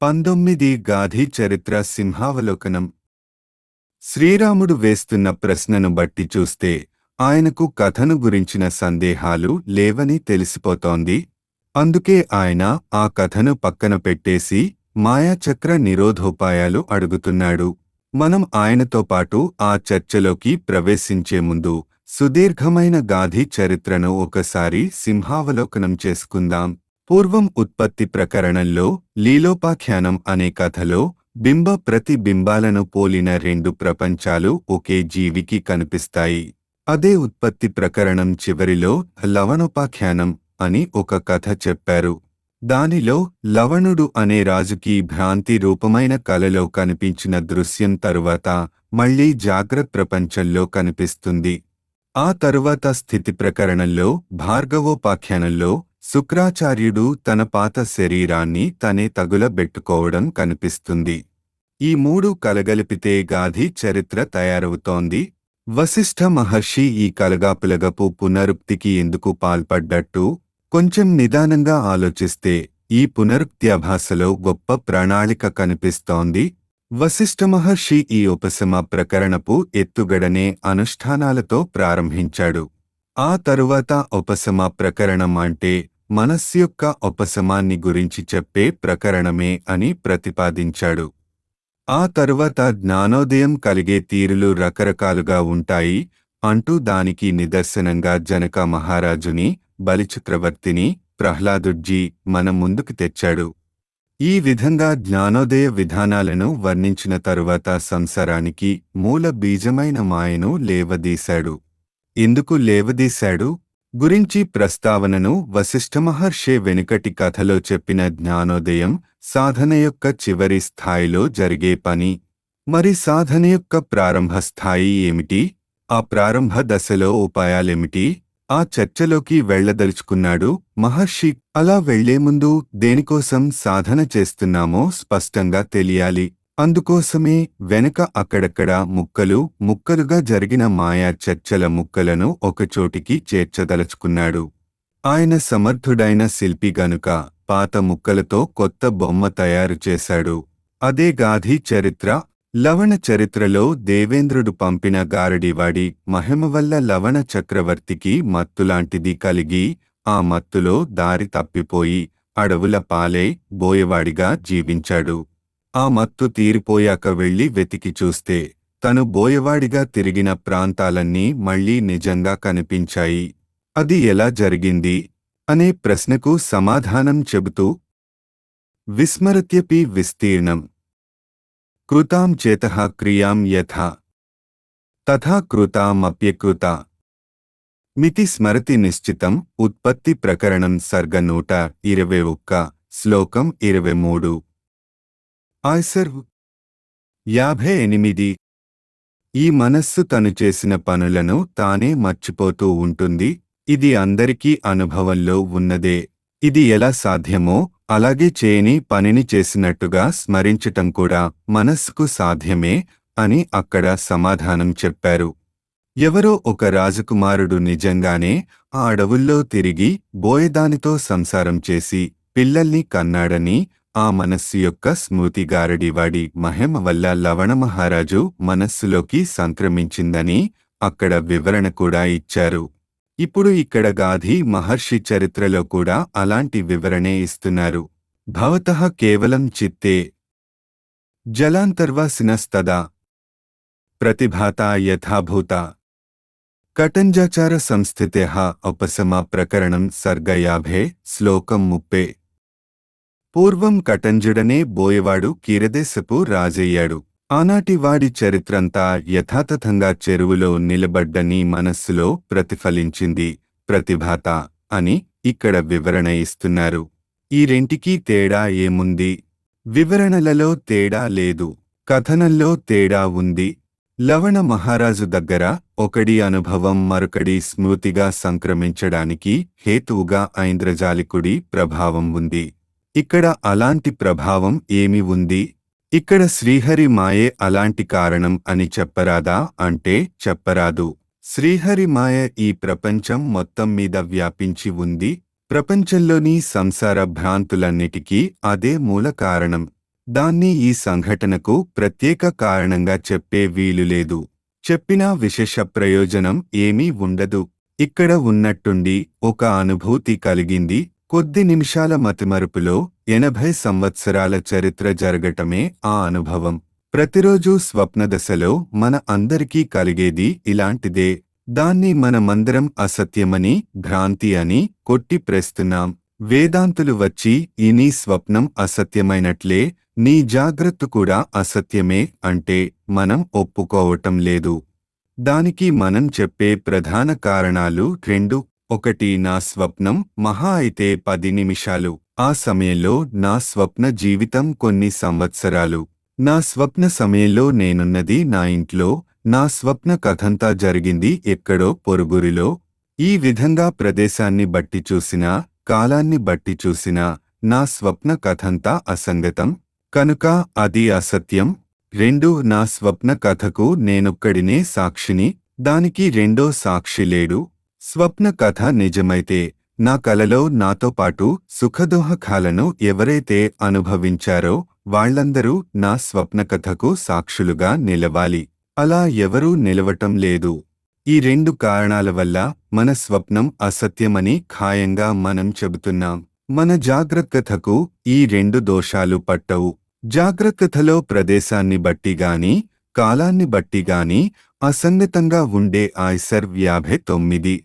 పంతొమ్మిది గాధి చరిత్ర సింహావలోకనం శ్రీరాముడు వేస్తున్న ప్రశ్నను బట్టి చూస్తే ఆయనకు కథను గురించిన సందేహాలు లేవని తెలిసిపోతోంది అందుకే ఆయన ఆ కథను పక్కన పెట్టేసి మాయాచక్ర నిరోధోపాయాలు అడుగుతున్నాడు మనం ఆయనతో పాటు ఆ చర్చలోకి ప్రవేశించే ముందు సుదీర్ఘమైన గాధి చరిత్రను ఒకసారి సింహావలోకనం చేసుకుందాం పూర్వం ఉత్పత్తి ప్రకరణంలో లీలోపాఖ్యానం అనే కథలో బింబ ప్రతిబింబాలను పోలిన రెండు ప్రపంచాలు ఒకే జీవికి కనిపిస్తాయి అదే ఉత్పత్తి ప్రకరణం చివరిలో లవణోపాఖ్యానం అని ఒక కథ చెప్పారు దానిలో లవణుడు అనే రాజుకి భ్రాంతి రూపమైన కలలో కనిపించిన దృశ్యం తరువాత మళ్లీ జాగ్రత్త ప్రపంచంలో కనిపిస్తుంది ఆ తరువాత స్థితి ప్రకరణంలో భార్గవోపాఖ్యానంలో శుక్రాచార్యుడు తన పాత శరీరాన్ని తనే తగులబెట్టుకోవడం కనిపిస్తుంది ఈ మూడు కలగలిపితే గాధి చరిత్ర తయారవుతోంది వశిష్ఠ మహర్షి ఈ కలగాపులగపు పునరుక్తికి ఎందుకు పాల్పడ్డట్టు కొంచెం నిదానంగా ఆలోచిస్తే ఈ పునరుక్త్యాభాసలో గొప్ప ప్రణాళిక కనిపిస్తోంది వశిష్ఠ మహర్షి ఈ ఉపశమ ప్రకరణపు ఎత్తుగడనే అనుష్ఠానాలతో ప్రారంభించాడు ఆ తరువాత ఉపశమ ప్రకరణం అంటే మనస్సు యొక్క ఉపశమాన్ని గురించి చెప్పే ప్రకరణమే అని ప్రతిపాదించాడు ఆ తరువాత జ్ఞానోదయం కలిగే తీరులు రకరకాలుగా ఉంటాయి అంటూ దానికి నిదర్శనంగా జనక మహారాజుని బలిచక్రవర్తిని ప్రహ్లాదుడ్జీ మన ముందుకు తెచ్చాడు ఈ విధంగా జ్ఞానోదయ విధానాలను వర్ణించిన తరువాత సంసారానికి మూల బీజమైన మాయను లేవదీశాడు ఎందుకు లేవదీశాడు గురించి ప్రస్తావనను వశిష్ఠ మహర్షే వెనుకటి కథలో చెప్పిన జ్ఞానోదయం సాధన యొక్క చివరి స్థాయిలో జరిగే పని మరి సాధన యొక్క ప్రారంభ స్థాయి ఏమిటి ఆ ప్రారంభ దశలో ఉపాయాలేమిటి ఆ చర్చలోకి వెళ్లదలుచుకున్నాడు మహర్షి అలా వెళ్లే ముందు దేనికోసం సాధన చేస్తున్నామో స్పష్టంగా తెలియాలి అందుకోసమే వెనక అక్కడక్కడ ముక్కలు ముక్కలుగా జరిగిన మాయా చర్చల ముక్కలను ఒకచోటికి చేర్చదలుచుకున్నాడు ఆయన సమర్థుడైన శిల్పి గనుక పాత ముక్కలతో కొత్త బొమ్మ తయారు చేశాడు అదే గాధి చరిత్ర లవణ చరిత్రలో దేవేంద్రుడు పంపిన గారడివాడి మహిమ వల్ల లవణ చక్రవర్తికి మత్తులాంటిది కలిగి ఆ మత్తులో దారి తప్పిపోయి అడవుల పాలై బోయవాడిగా జీవించాడు ఆ మత్తు తీరిపోయాక వెళ్లి వెతికి చూస్తే తను బోయవాడిగా తిరిగిన ప్రాంతాలన్నీ మళ్లీ నిజంగా కనిపించాయి అది ఎలా జరిగింది అనే ప్రశ్నకు సమాధానం చెబుతూ విస్మరత్యపి విస్తీర్ణం కృతాం చేతః క్రియాం యథా తథా కృతామప్యకృత మితి స్మరతి నిశ్చితం ఉత్పత్తి ప్రకరణం సర్గ నూట ఇరవై ఒక్క శ్లోకం ఇరవై మూడు ఆయ్సర్ యాభై ఎనిమిది ఈ మనస్సు తను చేసిన పనులను తానే మర్చిపోతూ ఉంటుంది ఇది అందరికీ అనుభవంలో ఉన్నదే ఇది ఎలా సాధ్యమో అలాగే చేయని పనిని చేసినట్టుగా స్మరించటం కూడా మనస్సుకు సాధ్యమే అని అక్కడ సమాధానం చెప్పారు ఎవరో ఒక రాజకుమారుడు నిజంగానే ఆ అడవుల్లో తిరిగి బోయదానితో సంసారం చేసి పిల్లల్ని కన్నాడని ఆ మనస్సు యొక్క స్మృతిగారడివాడి మహిమ వల్ల లవణ మహారాజు మనస్సులోకి సంక్రమించిందని అక్కడ వివరణ కూడా ఇచ్చారు ఇప్పుడు ఇక్కడ గాధి మహర్షి చరిత్రలో కూడా అలాంటి వివరణే ఇస్తున్నారు భవతః కేవలం చిత్తే జలాంతర్వాసినస్తదా ప్రతిభాత యథాభూత కటంజాచార సంస్థితే ఉపశమ ప్రకరణం సర్గ యాభే శ్లోకం ముప్పే పూర్వం కటంజుడనే బోయవాడు కీరదేశపు రాజయ్యాడు ఆనాటి వాడి చరిత్రంతా యథాతథంగా చెరువులో నిలబడ్డని మనస్సులో ప్రతిఫలించింది ప్రతిభాత అని ఇక్కడ వివరణ ఇస్తున్నారు ఈ రెంటికీ తేడా ఏముంది వివరణలలో తేడా లేదు కథనంలో తేడా ఉంది లవణ మహారాజు దగ్గర ఒకడి అనుభవం మరొకడి స్మృతిగా సంక్రమించడానికి హేతువుగా ఐంద్రజాలికుడి ప్రభావం ఉంది ఇక్కడ అలాంటి ప్రభావం ఏమి ఉంది ఇక్కడ శ్రీహరి మాయే అలాంటి కారణం అని చెప్పరాదా అంటే చెప్పరాదు శ్రీహరి మాయ ఈ ప్రపంచం మొత్తం మీద వ్యాపించి ఉంది ప్రపంచంలోని సంసార భ్రాంతులన్నిటికీ అదే మూల కారణం దాన్ని ఈ సంఘటనకు ప్రత్యేక కారణంగా చెప్పే వీలులేదు చెప్పినా విశేష ప్రయోజనం ఏమీ ఉండదు ఇక్కడ ఉన్నట్టుండి ఒక అనుభూతి కలిగింది కొద్ది నిమిషాల మతిమరుపులో ఎనభై సంవత్సరాల చరిత్ర జరగటమే ఆ అనుభవం ప్రతిరోజు స్వప్నదశలో మన అందరికీ కలిగేది ఇలాంటిదే దాన్ని మనమందరం అసత్యమని భ్రాంతి అని కొట్టి ప్రేస్తున్నాం వేదాంతులు వచ్చి ఈ నీ స్వప్నం అసత్యమైనట్లే నీ జాగ్రత్త కూడా అసత్యమే అంటే మనం ఒప్పుకోవటం లేదు దానికి మనం చెప్పే ప్రధాన కారణాలు రెండు ఒకటి నా స్వప్నం మహా అయితే పది నిమిషాలు ఆ సమయంలో నా స్వప్న జీవితం కొన్ని సంవత్సరాలు నా స్వప్న సమయంలో నేనున్నది నా ఇంట్లో నా స్వప్న కథంతా జరిగింది ఎక్కడో పొరుగురిలో ఈ విధంగా ప్రదేశాన్ని బట్టి చూసినా కాలాన్ని బట్టి చూసినా నా స్వప్న కథంతా అసంగతం కనుక అది అసత్యం రెండు నా స్వప్న కథకు నేనొక్కడినే సాక్షిని దానికి రెండో సాక్షి లేడు స్వప్న కథ నిజమైతే నా కలలో నాతో పాటు సుఖదోహకాలను ఎవరైతే అనుభవించారో వాళ్లందరూ నా స్వప్న కథకు సాక్షులుగా నిలవాలి అలా ఎవరూ నిలవటం లేదు ఈ రెండు కారణాల వల్ల మన స్వప్నం అసత్యమని ఖాయంగా మనం చెబుతున్నాం మన జాగ్రత్తకథకు ఈ రెండు దోషాలు పట్టవు జాగ్రత్తలో ప్రదేశాన్ని బట్టి గాని కాలాన్ని బట్టి గాని అసంగతంగా ఉండే ఆయ్సర్ యాభై తొమ్మిది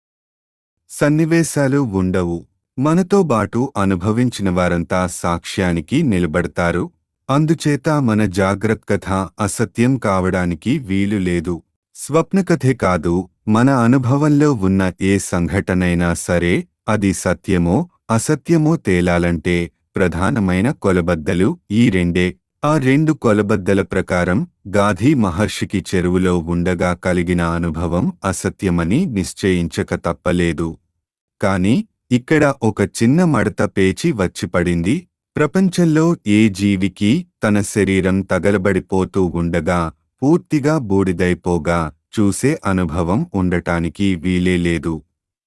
సన్నివేశాలు ఉండవు మనతో బాటు అనుభవించిన వారంతా సాక్ష్యానికి నిలబడతారు అందుచేత మన జాగ్రత్త కథ అసత్యం కావడానికి వీలు లేదు స్వప్నకథే కాదు మన అనుభవంలో ఉన్న ఏ సంఘటనైనా సరే అది సత్యమో అసత్యమో తేలాలంటే ప్రధానమైన కొలబద్దలు ఈ రెండే ఆ రెండు కొలబద్దల ప్రకారం గాధీ మహర్షికి చెరువులో ఉండగా కలిగిన అనుభవం అసత్యమని నిశ్చయించక తప్పలేదు కాని ఇక్కడ ఒక చిన్న మడత పేచి వచ్చిపడింది ప్రపంచంలో ఏ జీవికి తన శరీరం తగలబడిపోతూ ఉండగా పూర్తిగా బూడిదైపోగా చూసే అనుభవం ఉండటానికి వీలే లేదు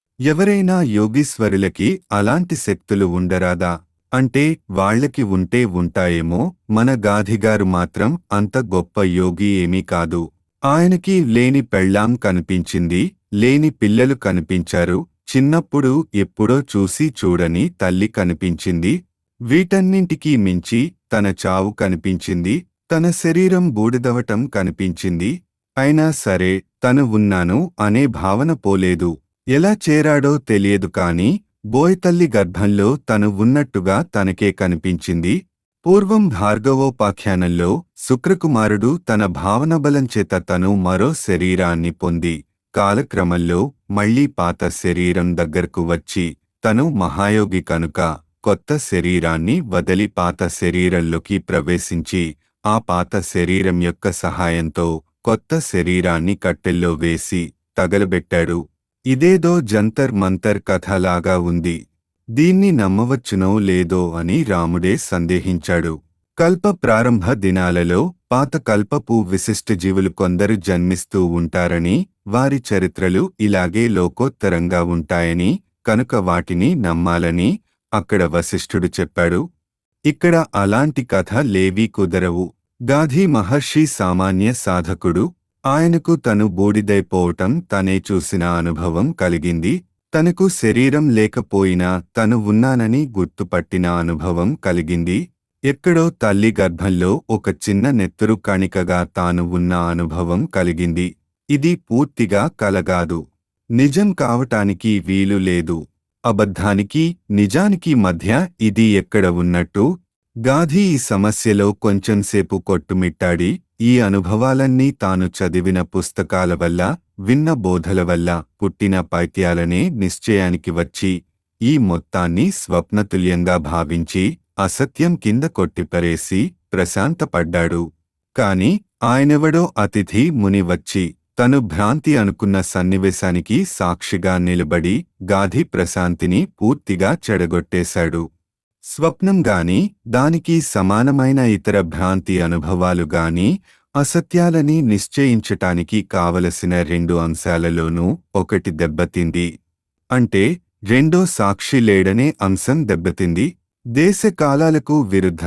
ఎవరైనా యోగీశ్వరులకి అలాంటి శక్తులు ఉండరాదా అంటే వాళ్ళకి ఉంటే ఉంటాయేమో మన గాధిగారు మాత్రం అంత గొప్ప యోగి ఏమీ కాదు ఆయనకి లేని పెళ్ళాం కనిపించింది లేని పిల్లలు కనిపించారు చిన్నప్పుడు ఎప్పుడో చూసి చూడని తల్లి కనిపించింది వీటన్నింటికీ మించి తన చావు కనిపించింది తన శరీరం బూడిదవటం కనిపించింది అయినా సరే తను ఉన్నాను అనే భావన పోలేదు ఎలా చేరాడో తెలియదు కాని బోయతల్లి గర్భంలో తను ఉన్నట్టుగా తనకే కనిపించింది పూర్వం భార్గవోపాఖ్యానంలో శుక్రకుమారుడు తన భావనబలంచేత తను మరో శరీరాన్ని పొంది కాలక్రమంలో మళ్లీ పాత శరీరం దగ్గరకు వచ్చి తను మహాయోగి కనుక కొత్త శరీరాన్ని వదిలి పాత శరీరంలోకి ప్రవేశించి ఆ పాత శరీరం యొక్క సహాయంతో కొత్త శరీరాన్ని కట్టెల్లో వేసి తగలబెట్టాడు ఇదేదో జంతర్ మంతర్ కథలాగా ఉంది దీన్ని నమ్మవచ్చునో లేదో అని రాముడే సందేహించాడు కల్ప ప్రారంభ దినాలలో పాత కల్పపు విశిష్ట జీవులు కొందరు జన్మిస్తూ ఉంటారని వారి చరిత్రలు ఇలాగే లోకోత్తరంగా ఉంటాయని కనుక వాటిని నమ్మాలని అక్కడ వశిష్ఠుడు చెప్పాడు ఇక్కడ అలాంటి కథ లేవీ కుదరవు గాధీ మహర్షి సామాన్య సాధకుడు ఆయనకు తను బూడిదైపోవటం తనే చూసిన అనుభవం కలిగింది తనకు శరీరం లేకపోయినా తను ఉన్నానని గుర్తుపట్టిన అనుభవం కలిగింది ఎక్కడో తల్లి గర్భంలో ఒక చిన్న నెత్తురు కణికగా తాను ఉన్న అనుభవం కలిగింది ఇది పూర్తిగా కలగాదు నిజం కావటానికి వీలు లేదు అబద్ధానికి నిజానికి మధ్య ఇది ఎక్కడ ఉన్నట్టు గాధీ ఈ సమస్యలో కొంచెంసేపు కొట్టుమిట్టాడి ఈ అనుభవాలన్నీ తాను చదివిన పుస్తకాల వల్ల విన్న బోధల వల్ల పుట్టిన పైత్యాలనే నిశ్చయానికి వచ్చి ఈ మొత్తాన్ని స్వప్నతుల్యంగా భావించి అసత్యం కింద కొట్టిపరేసి ప్రశాంతపడ్డాడు కాని ఆయనెవడో అతిథి ముని వచ్చి తను భ్రాంతి అనుకున్న సన్నివేశానికి సాక్షిగా నిలబడి గాధి ప్రశాంతిని పూర్తిగా చెడగొట్టేశాడు స్వప్నం గాని దానికి సమానమైన ఇతర భ్రాంతి అనుభవాలు గాని అసత్యాలని నిశ్చయించటానికి కావలసిన రెండు అంశాలలోనూ ఒకటి దెబ్బతింది అంటే రెండో సాక్షి లేడనే అంశం దెబ్బతింది దేశకాలాలకు విరుద్ధంగా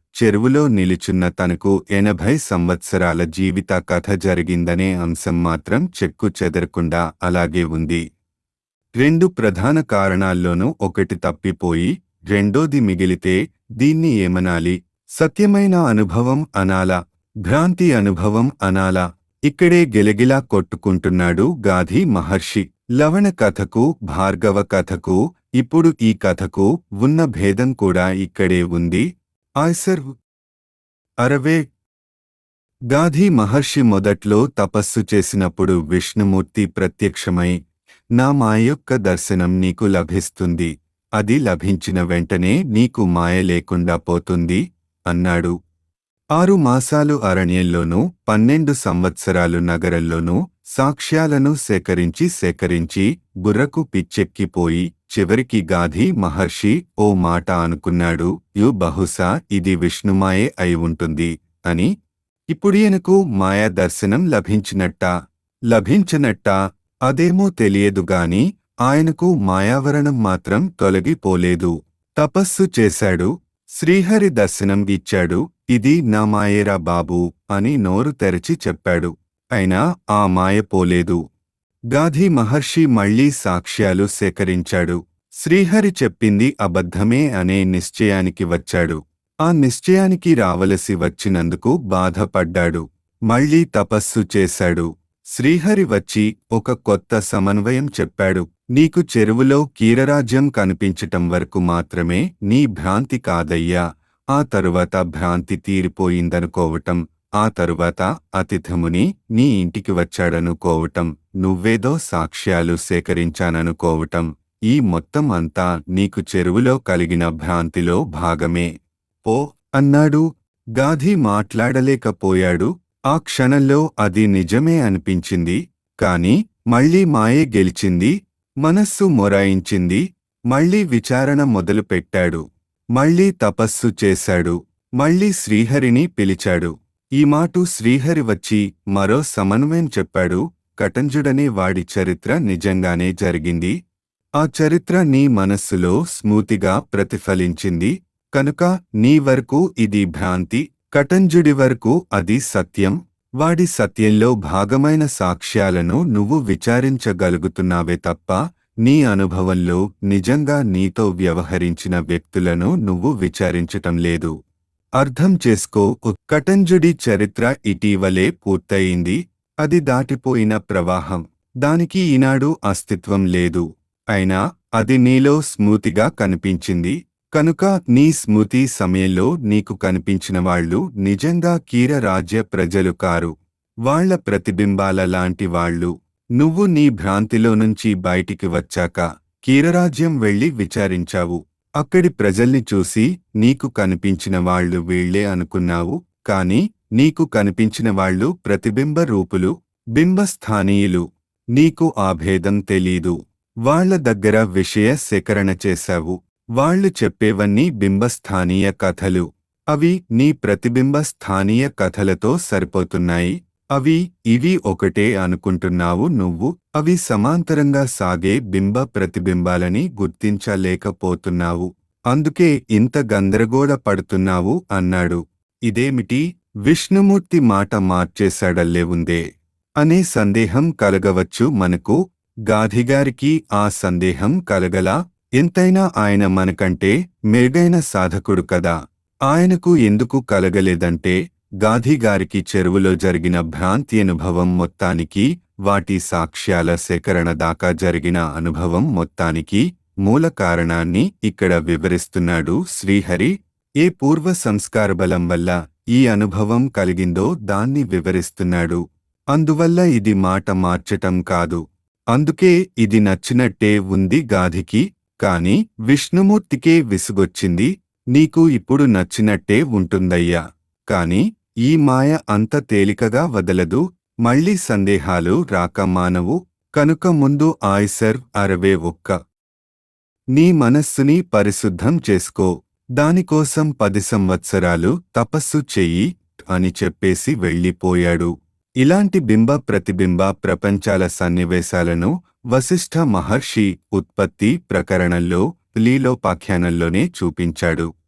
చెరువులో నిలుచున్న తనకు ఎనభై సంవత్సరాల జీవిత కథ జరిగిందనే అంశం మాత్రం చెక్కు చెదరకుండా అలాగే ఉంది రెండు ప్రధాన కారణాల్లోనూ ఒకటి తప్పిపోయి రెండోది మిగిలితే దీన్ని ఏమనాలి సత్యమైన అనుభవం అనాలా భ్రాంతి అనుభవం అనాలా ఇక్కడే గెలగిలా కొట్టుకుంటున్నాడు గాధి మహర్షి లవణ కథకు భార్గవ కథకు ఇప్పుడు ఈ కథకు ఉన్న భేదం కూడా ఇక్కడే ఉంది ఆయ్సర్ అరవే గాధి మహర్షి మొదట్లో తపస్సు చేసినప్పుడు విష్ణుమూర్తి ప్రత్యక్షమై నా మాయ యొక్క దర్శనం నీకు లభిస్తుంది అది లభించిన వెంటనే నీకు మాయ లేకుండా పోతుంది అన్నాడు ఆరు మాసాలు అరణ్యంలోనూ పన్నెండు సంవత్సరాలు నగరంలోనూ సాక్ష్యాలను సేకరించి సేకరించి బుర్రకు పిచ్చెక్కిపోయి చివరికి గాధి మహర్షి ఓ మాట అనుకున్నాడు యు బహుశా ఇది విష్ణుమాయే అయి ఉంటుంది అని ఇప్పుడియనకు మాయా దర్శనం లభించినట్టా లభించనట్టా అదేమో తెలియదుగాని ఆయనకు మాయావరణం మాత్రం తొలగిపోలేదు తపస్సు చేశాడు శ్రీహరి దర్శనం ఇచ్చాడు ఇది నా మాయేరా బాబూ అని నోరు తెరచి చెప్పాడు అయినా ఆ మాయ పోలేదు గాధి మహర్షి మళ్లీ సాక్ష్యాలు సేకరించాడు శ్రీహరి చెప్పింది అబద్ధమే అనే నిశ్చయానికి వచ్చాడు ఆ నిశ్చయానికి రావలసి వచ్చినందుకు బాధపడ్డాడు మళ్లీ తపస్సు చేశాడు శ్రీహరి వచ్చి ఒక కొత్త సమన్వయం చెప్పాడు నీకు చెరువులో కీరరాజ్యం కనిపించటం వరకు మాత్రమే నీ భ్రాంతి కాదయ్యా ఆ తరువాత భ్రాంతి తీరిపోయిందనుకోవటం ఆ తరువాత అతిథముని నీ ఇంటికి వచ్చాడనుకోవటం నువ్వేదో సాక్ష్యాలు సేకరించాననుకోవటం ఈ మొత్తం అంతా నీకు చెరువులో కలిగిన భ్రాంతిలో భాగమే ఓ అన్నాడు గాధి మాట్లాడలేకపోయాడు ఆ క్షణంలో అది నిజమే అనిపించింది కాని మళ్ళీ మాయే గెలిచింది మనస్సు మొరాయించింది మళ్ళీ విచారణ మొదలుపెట్టాడు మళ్ళీ తపస్సు చేశాడు మళ్ళీ శ్రీహరిని పిలిచాడు ఈ మాటు శ్రీహరి వచ్చి మరో సమన్వయం చెప్పాడు కటంజుడనే వాడి చరిత్ర నిజంగానే జరిగింది ఆ చరిత్ర నీ మనస్సులో స్మూతిగా ప్రతిఫలించింది కనుక నీ వరకు ఇది భ్రాంతి కటంజుడి వరకు అది సత్యం వాడి సత్యంలో భాగమైన సాక్ష్యాలను నువ్వు విచారించగలుగుతున్నావే తప్ప నీ అనుభవంలో నిజంగా నీతో వ్యవహరించిన వ్యక్తులను నువ్వు విచారించటం లేదు అర్థం చేసుకో కటంజుడి చరిత్ర ఇటీవలే పూర్తయింది అది దాటిపోయిన ప్రవాహం దానికి ఈనాడు అస్తిత్వం లేదు అయినా అది నీలో స్మూతిగా కనిపించింది కనుక నీ స్మృతి సమయంలో నీకు కనిపించిన వాళ్ళు నిజంగా కీర రాజ్య ప్రజలు కారు వాళ్ల ప్రతిబింబాల లాంటి వాళ్ళు నువ్వు నీ భ్రాంతిలో నుంచి బయటికి వచ్చాక కీరరాజ్యం వెళ్లి విచారించావు అక్కడి ప్రజల్ని చూసి నీకు కనిపించిన వాళ్ళు వీళ్లే అనుకున్నావు కాని నీకు కనిపించిన వాళ్ళు ప్రతిబింబ రూపులు బింబస్థానీయులు నీకు ఆ భేదం తెలీదు వాళ్ల దగ్గర విషయ సేకరణ చేశావు వాళ్ళు చెప్పేవన్నీ బింబస్థానీయ కథలు అవి నీ ప్రతిబింబ స్థానీయ కథలతో సరిపోతున్నాయి అవి ఇవి ఒకటే అనుకుంటున్నావు నువ్వు అవి సమాంతరంగా సాగే బింబ ప్రతిబింబాలని గుర్తించలేకపోతున్నావు అందుకే ఇంత గందరగోళ పడుతున్నావు అన్నాడు ఇదేమిటి విష్ణుమూర్తి మాట మార్చేశాడల్లే ఉందే అనే సందేహం కలగవచ్చు మనకు గాధిగారికి ఆ సందేహం కలగలా ఎంతైనా ఆయన మనకంటే మెరుగైన సాధకుడు కదా ఆయనకు ఎందుకు కలగలేదంటే గాధిగారికి చెరువులో జరిగిన భ్రాంతి అనుభవం మొత్తానికి వాటి సాక్ష్యాల సేకరణ దాకా జరిగిన అనుభవం మొత్తానికి మూల కారణాన్ని ఇక్కడ వివరిస్తున్నాడు శ్రీహరి ఏ పూర్వ సంస్కార బలం వల్ల ఈ అనుభవం కలిగిందో దాన్ని వివరిస్తున్నాడు అందువల్ల ఇది మాట మార్చటం కాదు అందుకే ఇది నచ్చినట్టే ఉంది గాధికి కాని విష్ణుమూర్తికే విసుగొచ్చింది నీకు ఇప్పుడు నచ్చినట్టే ఉంటుందయ్యా కాని ఈ మాయ అంత తేలికగా వదలదు మళ్ళీ సందేహాలు రాక మానవు కనుక ముందు ఆయ్సర్ అరవే ఒక్క నీ మనస్సుని పరిశుద్ధం చేసుకో దానికోసం పది సంవత్సరాలు తపస్సు చెయ్యి అని చెప్పేసి వెళ్ళిపోయాడు ఇలాంటి బింబ ప్రతిబింబ ప్రపంచాల సన్నివేశాలను వశిష్ఠ మహర్షి ఉత్పత్తి ప్రకరణంలో లీలోపాఖ్యానంలోనే చూపించాడు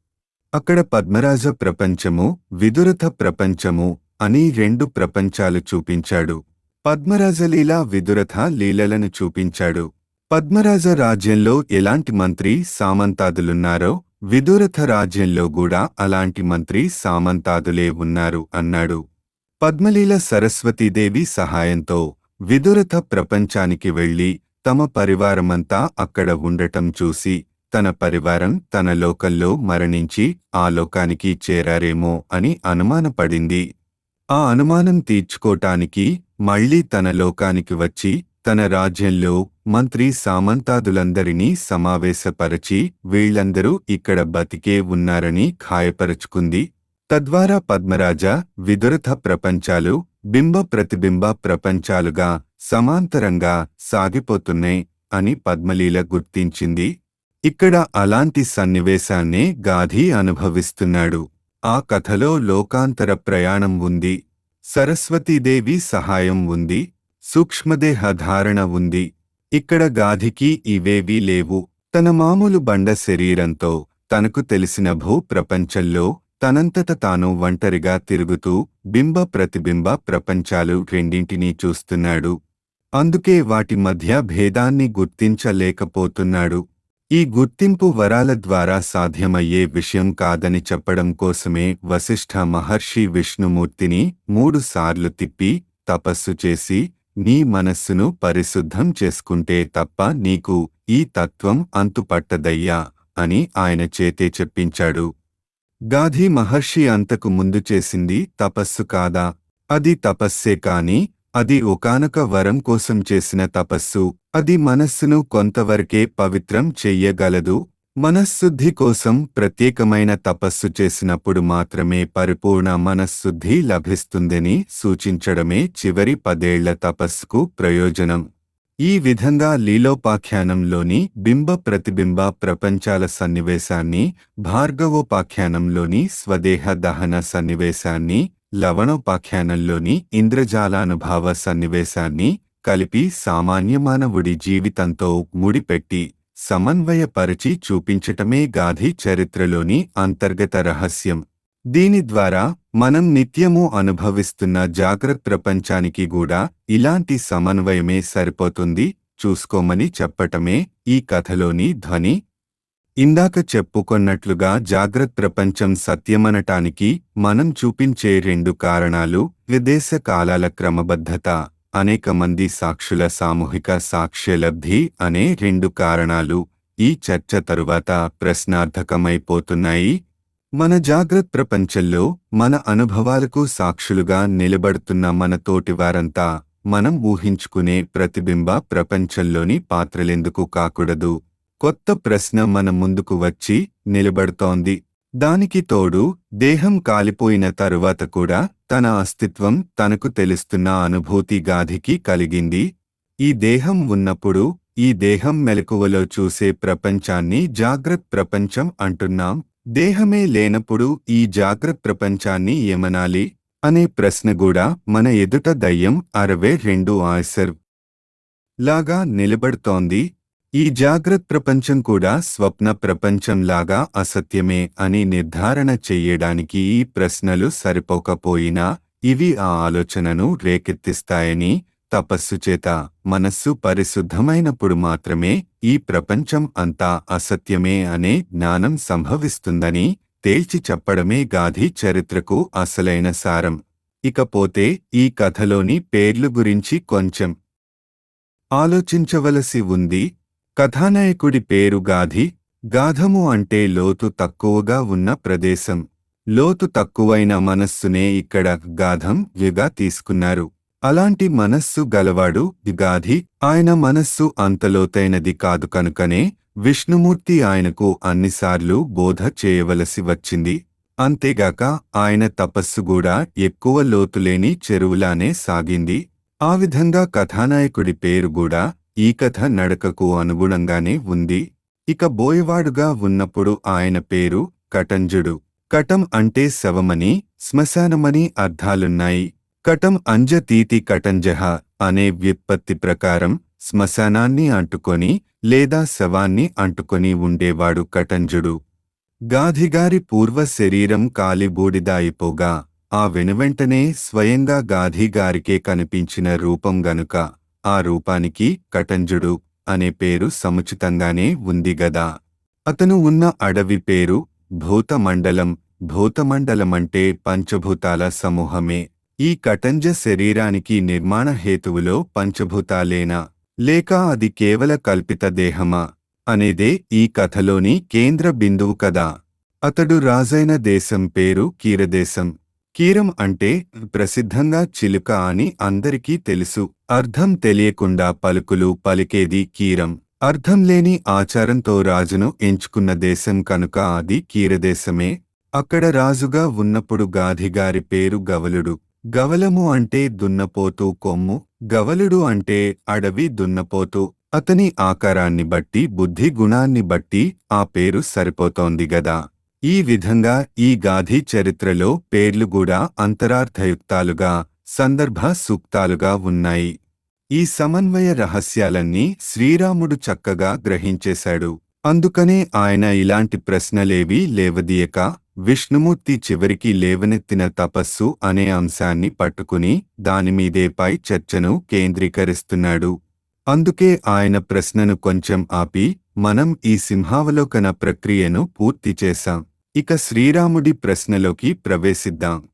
అక్కడ పద్మరాజ ప్రపంచము విదురథ ప్రపంచము అని రెండు ప్రపంచాలు చూపించాడు పద్మరాజలీల విదురథ లీలలను చూపించాడు పద్మరాజ రాజ్యంలో ఎలాంటి మంత్రి సామంతాదులున్నారో విదురథ రాజ్యంలో కూడా అలాంటి మంత్రి సామంతాదులే ఉన్నారు అన్నాడు పద్మలీల సరస్వతీదేవి సహాయంతో విదురథ ప్రపంచానికి వెళ్లి తమ పరివారమంతా అక్కడ ఉండటం చూసి తన పరివారం తన లోకంలో మరణించి ఆ లోకానికి చేరారేమో అని అనుమానపడింది ఆ అనుమానం తీర్చుకోటానికి మళ్లీ తన లోకానికి వచ్చి తన రాజ్యంలో మంత్రి సామంతాదులందరినీ సమావేశపరచి వీళ్లందరూ ఇక్కడ బతికే ఉన్నారని ఖాయపరుచుకుంది తద్వారా పద్మరాజ విదురథ ప్రపంచాలు బింబ ప్రతిబింబ ప్రపంచాలుగా సమాంతరంగా సాగిపోతున్నాయి అని పద్మలీల గుర్తించింది ఇక్కడ అలాంటి సన్నివేశాన్నే గాధి అనుభవిస్తున్నాడు ఆ కథలో లోకాంతర ప్రయాణం ఉంది సరస్వతీదేవి సహాయం ఉంది సూక్ష్మదేహ ధారణ ఉంది ఇక్కడ గాధికి ఇవేవీ లేవు తన మామూలు బండ శరీరంతో తనకు తెలిసిన భూ ప్రపంచంలో తనంతట తాను ఒంటరిగా తిరుగుతూ బింబ ప్రతిబింబ ప్రపంచాలు రెండింటినీ చూస్తున్నాడు అందుకే వాటి మధ్య భేదాన్ని గుర్తించలేకపోతున్నాడు ఈ గుర్తింపు వరాల ద్వారా సాధ్యమయ్యే విషయం కాదని చెప్పడం కోసమే వశిష్ఠ మహర్షి విష్ణుమూర్తిని మూడుసార్లు తిప్పి తపస్సు చేసి నీ మనస్సును పరిశుద్ధం చేసుకుంటే తప్ప నీకు ఈ తత్వం అంతుపట్టదయ్యా అని ఆయన చేతే చెప్పించాడు గాధి మహర్షి అంతకు ముందు చేసింది తపస్సు కాదా అది తపస్సే కాని అది ఒకానొక వరం కోసం చేసిన తపస్సు అది మనస్సును కొంతవరకే పవిత్రం చెయ్యగలదు మనశ్శుద్ధి కోసం ప్రత్యేకమైన తపస్సు చేసినప్పుడు మాత్రమే పరిపూర్ణ మనశ్శుద్ధి లభిస్తుందని సూచించడమే చివరి పదేళ్ల తపస్సుకు ప్రయోజనం ఈ విధంగా లీలోపాఖ్యానంలోని బింబ ప్రతిబింబ ప్రపంచాల సన్నివేశాన్ని భార్గవోపాఖ్యానంలోని స్వదేహ దహన సన్నివేశాన్ని లవణోపాఖ్యానంలోని ఇంద్రజాలానుభావ సన్నివేశాన్ని కలిపి సామాన్య మానవుడి జీవితంతో ముడిపెట్టి సమన్వయపరిచి చూపించటమే గాధి చరిత్రలోని అంతర్గత రహస్యం దీని ద్వారా మనం నిత్యము అనుభవిస్తున్న జాగ్రత్త ప్రపంచానికి కూడా ఇలాంటి సమన్వయమే సరిపోతుంది చూసుకోమని చెప్పటమే ఈ కథలోని ధ్వని ఇందాక చెప్పుకొన్నట్లుగా జాగ్రత్త ప్రపంచం సత్యమనటానికి మనం చూపించే రెండు కారణాలు విదేశ కాలాల క్రమబద్ధత అనేక మంది సాక్షుల సామూహిక సాక్ష్యలబ్ధి అనే రెండు కారణాలు ఈ చర్చ తరువాత ప్రశ్నార్థకమైపోతున్నాయి మన జాగ్రత్త ప్రపంచంలో మన అనుభవాలకు సాక్షులుగా నిలబడుతున్న మన తోటివారంతా మనం ఊహించుకునే ప్రతిబింబ ప్రపంచంలోని పాత్రలెందుకు కాకూడదు కొత్త ప్రశ్న మన ముందుకు వచ్చి నిలబడుతోంది దానికి తోడు దేహం కాలిపోయిన తరువాత కూడా తన అస్తిత్వం తనకు తెలుస్తున్న అనుభూతి గాధికి కలిగింది ఈ దేహం ఉన్నప్పుడు ఈ దేహం మెలకువలో చూసే ప్రపంచాన్ని జాగ్రత్త ప్రపంచం అంటున్నాం దేహమే లేనప్పుడు ఈ జాగ్రత్త ప్రపంచాన్ని ఏమనాలి అనే ప్రశ్న కూడా మన ఎదుట దయ్యం అరవై రెండు ఆసర్ లాగా నిలబడుతోంది ఈ జాగ్రత్త ప్రపంచం కూడా స్వప్న ప్రపంచంలాగా అసత్యమే అని నిర్ధారణ చెయ్యడానికి ఈ ప్రశ్నలు సరిపోకపోయినా ఇవి ఆ ఆలోచనను రేకెత్తిస్తాయని తపస్సు చేత మనస్సు పరిశుద్ధమైనప్పుడు మాత్రమే ఈ ప్రపంచం అంతా అసత్యమే అనే జ్ఞానం సంభవిస్తుందని తేల్చి చెప్పడమే గాధి చరిత్రకు అసలైన సారం ఇకపోతే ఈ కథలోని పేర్లు గురించి కొంచెం ఆలోచించవలసి ఉంది కథానాయకుడి పేరు గాధి గాధము అంటే లోతు తక్కువగా ఉన్న ప్రదేశం లోతు తక్కువైన మనస్సునే ఇక్కడ గాధం యుగా తీసుకున్నారు అలాంటి మనస్సు గలవాడు గాధి ఆయన మనస్సు అంత లోతైనది కాదు కనుకనే విష్ణుమూర్తి ఆయనకు అన్నిసార్లు బోధ చేయవలసి వచ్చింది అంతేగాక ఆయన తపస్సు కూడా ఎక్కువ లోతులేని చెరువులానే సాగింది ఆ విధంగా కథానాయకుడి పేరు కూడా ఈ కథ నడకకు అనుగుణంగానే ఉంది ఇక బోయవాడుగా ఉన్నప్పుడు ఆయన పేరు కటంజుడు కటం అంటే శవమని శ్మశానమని అర్థాలున్నాయి కటం అంజతీతి కటంజహ అనే వ్యుత్పత్తి ప్రకారం శ్మశానాన్ని అంటుకొని లేదా శవాన్ని అంటుకొని ఉండేవాడు కటంజుడు గాధిగారి పూర్వ శరీరం కాలిబూడిదాయిపోగా ఆ వెనువెంటనే స్వయంగా గాధిగారికే కనిపించిన రూపం గనుక ఆ రూపానికి కటంజుడు అనే పేరు సముచితంగానే ఉంది గదా అతను ఉన్న అడవి పేరు భూతమండలం భూతమండలమంటే పంచభూతాల సమూహమే ఈ కటంజ శరీరానికి నిర్మాణ హేతువులో పంచభూతాలేనా లేక అది కేవల కల్పిత దేహమా అనేదే ఈ కథలోని కేంద్ర బిందువు కదా అతడు రాజైన దేశం పేరు కీరదేశం కీరం అంటే ప్రసిద్ధంగా చిలుక అని అందరికీ తెలుసు అర్థం తెలియకుండా పలుకులు పలికేది కీరం అర్థం లేని ఆచారంతో రాజును ఎంచుకున్న దేశం కనుక అది కీరదేశమే అక్కడ రాజుగా ఉన్నప్పుడు గాధిగారి పేరు గవలుడు గవలము అంటే దున్నపోతు కొమ్ము గవలుడు అంటే అడవి దున్నపోతు అతని ఆకారాన్ని బట్టి బుద్ధి గుణాన్ని బట్టి ఆ పేరు సరిపోతోంది గదా ఈ విధంగా ఈ గాధి చరిత్రలో పేర్లు కూడా అంతరార్థయుక్తాలుగా సందర్భ సూక్తాలుగా ఉన్నాయి ఈ సమన్వయ రహస్యాలన్నీ శ్రీరాముడు చక్కగా గ్రహించేశాడు అందుకనే ఆయన ఇలాంటి ప్రశ్నలేవీ లేవదీయక విష్ణుమూర్తి చివరికి లేవనెత్తిన తపస్సు అనే అంశాన్ని పట్టుకుని దానిమీదే పై చర్చను కేంద్రీకరిస్తున్నాడు అందుకే ఆయన ప్రశ్నను కొంచెం ఆపి మనం ఈ సింహావలోకన ప్రక్రియను పూర్తి చేశాం ఇక శ్రీరాముడి ప్రశ్నలోకి ప్రవేశిద్దాం